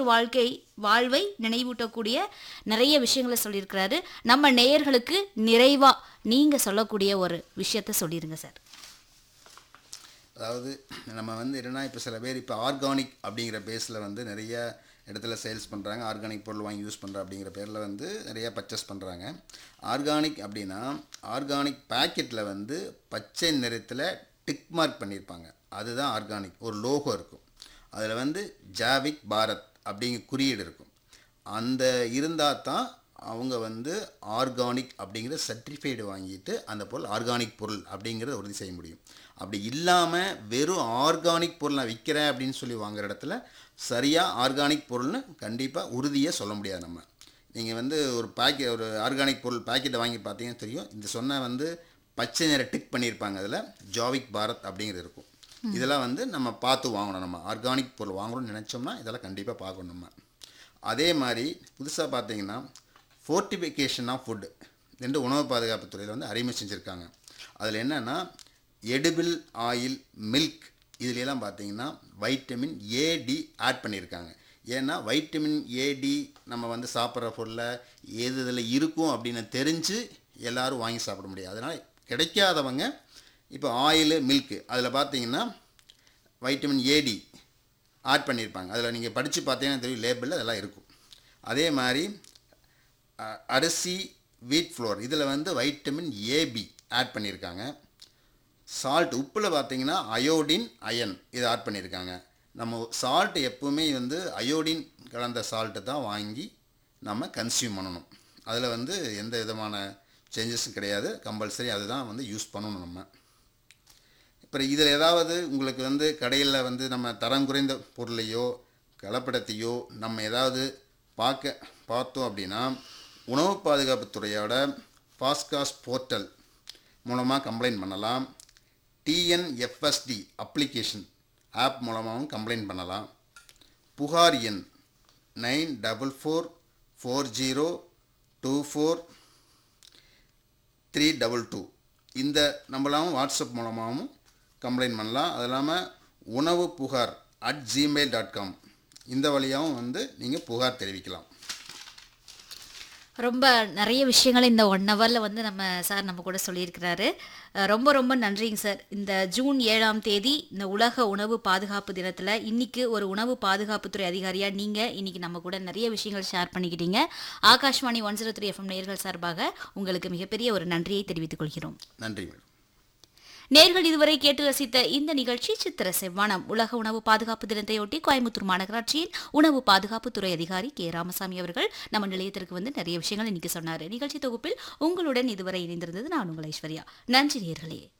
வாழ்க்கை வாழ்வை நினைவூட்டக்கூடிய நிறைய விஷயங்களை சொல்லியிருக்கிறாரு நம்ம நேயர்களுக்கு நிறைவா நீங்க சொல்லக்கூடிய ஒரு விஷயத்த சொல்லிருங்க சார் அதாவது நம்ம வந்து என்னன்னா இப்போ சில பேர் இப்போ ஆர்கானிக் அப்படிங்கிற பேஸில் வந்து நிறைய இடத்துல சேல்ஸ் பண்ணுறாங்க ஆர்கானிக் பொருள் வாங்கி யூஸ் பண்ணுற அப்படிங்கிற பேரில் வந்து நிறைய பர்ச்சேஸ் பண்ணுறாங்க ஆர்கானிக் அப்படின்னா ஆர்கானிக் பேக்கெட்டில் வந்து பச்சை நிறத்தில் டிக் மார்க் பண்ணியிருப்பாங்க அதுதான் ஆர்கானிக் ஒரு லோகோ இருக்கும் அதில் வந்து ஜாவிக் பாரத் அப்படிங்கிற குறியீடு இருக்கும் அந்த இருந்தால் தான் அவங்க வந்து ஆர்கானிக் அப்படிங்கிற சர்டிஃபைடு வாங்கிட்டு அந்த பொருள் ஆர்கானிக் பொருள் அப்படிங்கிறத உறுதி செய்ய முடியும் அப்படி இல்லாமல் வெறும் ஆர்கானிக் பொருள் நான் விற்கிறேன் அப்படின்னு சொல்லி வாங்குற இடத்துல சரியாக ஆர்கானிக் பொருள்னு கண்டிப்பாக உறுதியாக சொல்ல முடியாது நம்ம நீங்கள் வந்து ஒரு பேக்கெட் ஒரு ஆர்கானிக் பொருள் பேக்கெட்டை வாங்கி பார்த்தீங்கன்னா தெரியும் இந்த சொன்ன வந்து பச்சை நிற டிக் பண்ணியிருப்பாங்க அதில் ஜாவிக் பாரத் அப்படிங்கிறது இருக்கும் இதெல்லாம் வந்து நம்ம பார்த்து வாங்கணும் நம்ம ஆர்கானிக் பொருள் வாங்கணும்னு நினச்சோம்னா இதெல்லாம் கண்டிப்பாக பார்க்கணும் நம்ம அதே மாதிரி புதுசாக பார்த்தீங்கன்னா ஃபோர்ட்டிஃபிகேஷன் ஆஃப் ஃபுட் ரெண்டு உணவு பாதுகாப்பு துறையில் வந்து அறிமுகம் செஞ்சுருக்காங்க அதில் என்னென்னா எடிபிள் ஆயில் மில்க் இதுலலாம் பார்த்தீங்கன்னா வைட்டமின் ஏடி ஆட் பண்ணியிருக்காங்க ஏன்னா வைட்டமின் ஏடி நம்ம வந்து சாப்பிட்ற பொருளில் எது இதில் இருக்கும் அப்படின்னு தெரிஞ்சு எல்லாரும் வாங்கி சாப்பிட முடியாது அதனால் கிடைக்காதவங்க இப்போ ஆயிலு மில்க்கு அதில் பார்த்தீங்கன்னா வைட்டமின் ஏடி ஆட் பண்ணியிருப்பாங்க அதில் நீங்கள் படித்து பார்த்தீங்கன்னா தெரியும் லேபிளில் அதெல்லாம் இருக்கும் அதே மாதிரி அ- அரிசி வீட் ஃப்ளோர் இதில் வந்து வைட்டமின் ஏபி ஆட் பண்ணியிருக்காங்க சால்ட் உப்பில் பார்த்தீங்கன்னா அயோடின் அயன் இது ஆட் பண்ணியிருக்காங்க நம்ம சால்ட் எப்பவுமே வந்து அயோடின் கலந்த சால்ட்டு தான் வாங்கி நம்ம கன்சியூம் பண்ணணும் அதில் வந்து எந்த விதமான சேஞ்சஸும் கிடையாது கம்பல்சரி அதுதான் வந்து யூஸ் பண்ணணும் நம்ம இப்போ இதில் ஏதாவது உங்களுக்கு வந்து கடையில் வந்து நம்ம தரம் குறைந்த பொருளையோ கலப்படத்தையோ நம்ம ஏதாவது பார்க்க பார்த்தோம் அப்படின்னா உணவு பாதுகாப்புத் துறையோட பாஸ்காஸ் போர்ட்டல் மூலமாக கம்ப்ளைண்ட் பண்ணலாம் டிஎன்எஃப்எஸ்டி அப்ளிகேஷன் ஆப் மூலமாகவும் கம்ப்ளைண்ட் பண்ணலாம் புகார் எண் nine double four four zero two four three double two இந்த நம்பளாகவும் வாட்ஸ்அப் மூலமாகவும் கம்ப்ளைண்ட் பண்ணலாம் அது இல்லாமல் உணவு புகார் அட் ஜிமெயில் டாட் காம் இந்த வழியாகவும் வந்து நீங்கள் புகார் தெரிவிக்கலாம் ரொம்ப நிறைய விஷயங்களை இந்த ஒன் ஹவரில் வந்து நம்ம சார் நம்ம கூட சொல்லியிருக்கிறாரு அஹ் ரொம்ப ரொம்ப நன்றிங்க சார் இந்த ஜூன் ஏழாம் தேதி இந்த உலக உணவு பாதுகாப்பு தினத்தில் இன்னைக்கு ஒரு உணவு பாதுகாப்புத்துறை அதிகாரியாக நீங்கள் இன்னைக்கு நம்ம கூட நிறைய விஷயங்கள் ஷேர் பண்ணிக்கிட்டீங்க Akashvani one zero three F M நேர்கள் சார்பாக உங்களுக்கு மிகப்பெரிய ஒரு நன்றியை தெரிவித்துக் கொள்கிறோம் நன்றி மேடம் நேர்கள் இதுவரை கேட்டு ரசித்த இந்த நிகழ்ச்சி சித்திர செவ்வானம் உலக உணவு பாதுகாப்பு தினத்தையொட்டி கோயம்புத்தூர் மாநகராட்சியின் உணவு பாதுகாப்பு துறை அதிகாரி கே ராமசாமி அவர்கள் நம்ம நிலையத்திற்கு வந்து நிறைய விஷயங்கள் இன்னைக்கு சொன்னாரு நிகழ்ச்சி தொகுப்பில் உங்களுடன் இதுவரை இணைந்திருந்தது நான் உங்கள் ஐஸ்வர்யா நன்றி நேர்களே